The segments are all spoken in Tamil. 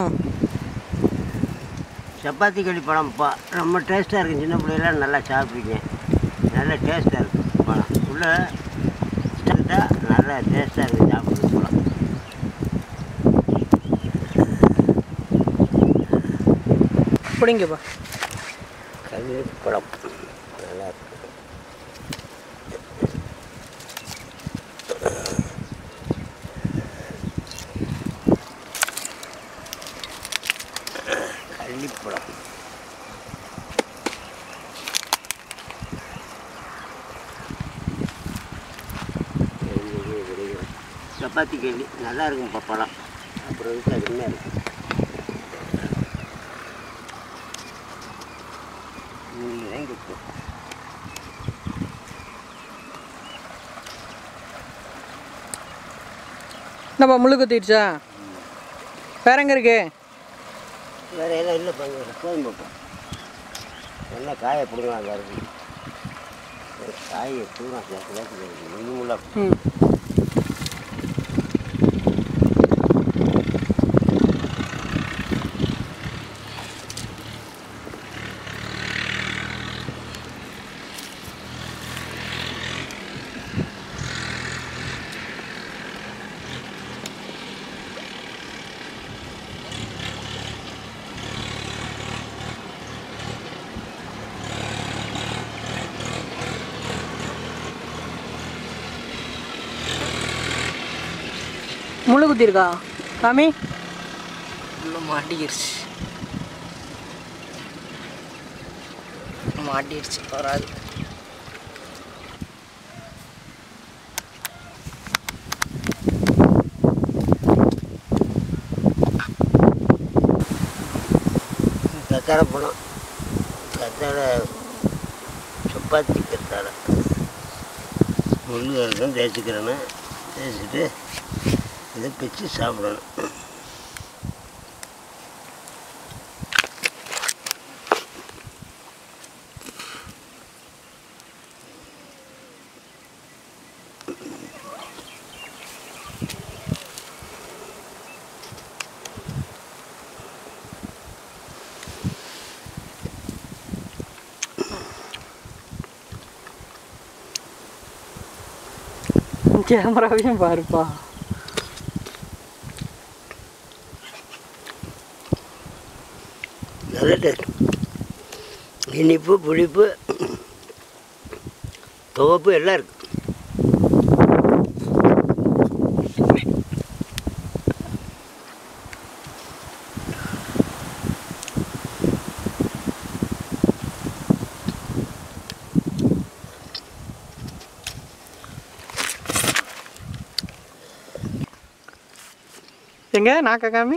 சப்பாத்தி களி பழம்ப்பா ரொம்ப டேஸ்ட்டாக இருக்கும் சின்ன பிள்ளைலாம் நல்லா சாப்பிடுங்க நல்ல டேஸ்ட்டாக இருக்கும் பழம் உள்ள ஸ்டாண்டாக நல்லா டேஸ்ட்டாக இருக்குது சாப்பிட்றது பழம் பிடிங்கப்பா கல்வி பழம் நல்லா இருக்கு கள்ளிப்பழம் சப்பாத்தி கேள்வி நல்லா இருக்கும்ப்பா பழம் அப்புறம் இருக்கு அது என்ன இருக்கு நீங்க தான் கேட்கும் என்னப்பா முள்ளு குத்திடுச்சா வேற எங்கே இருக்கு வேறு எல்லாம் இல்லை பண்ண போதும் பார்ப்போம் என்ன காயை பிடுங்கலாம் அங்கே இருக்கு காயை பிடுங்கலாம் சேர்த்து சேர்த்து மினிமுல்லாக ம் முள்ளு குத்திருக்கா காமி உள்ள மாட்டிக்கிடுச்சு மாட்டிடுச்சு வராது கத்தாழை பழம் கத்தாழை சப்பாத்தி கத்தாழை முள்ளு இருக்கும் தேய்ச்சிக்கிறேன்னு தேய்ச்சிட்டு இதை பிச்சு சாப்பிடணும் கேமராவையும் பாருப்பா நல்ல டேஸ்ட் இனிப்பு புளிப்பு துவப்பு எல்லாம் இருக்கு எங்க நாக்கா காமி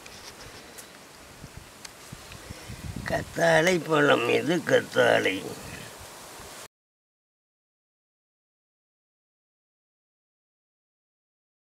கத்தாழை பழம் இது கத்தாழை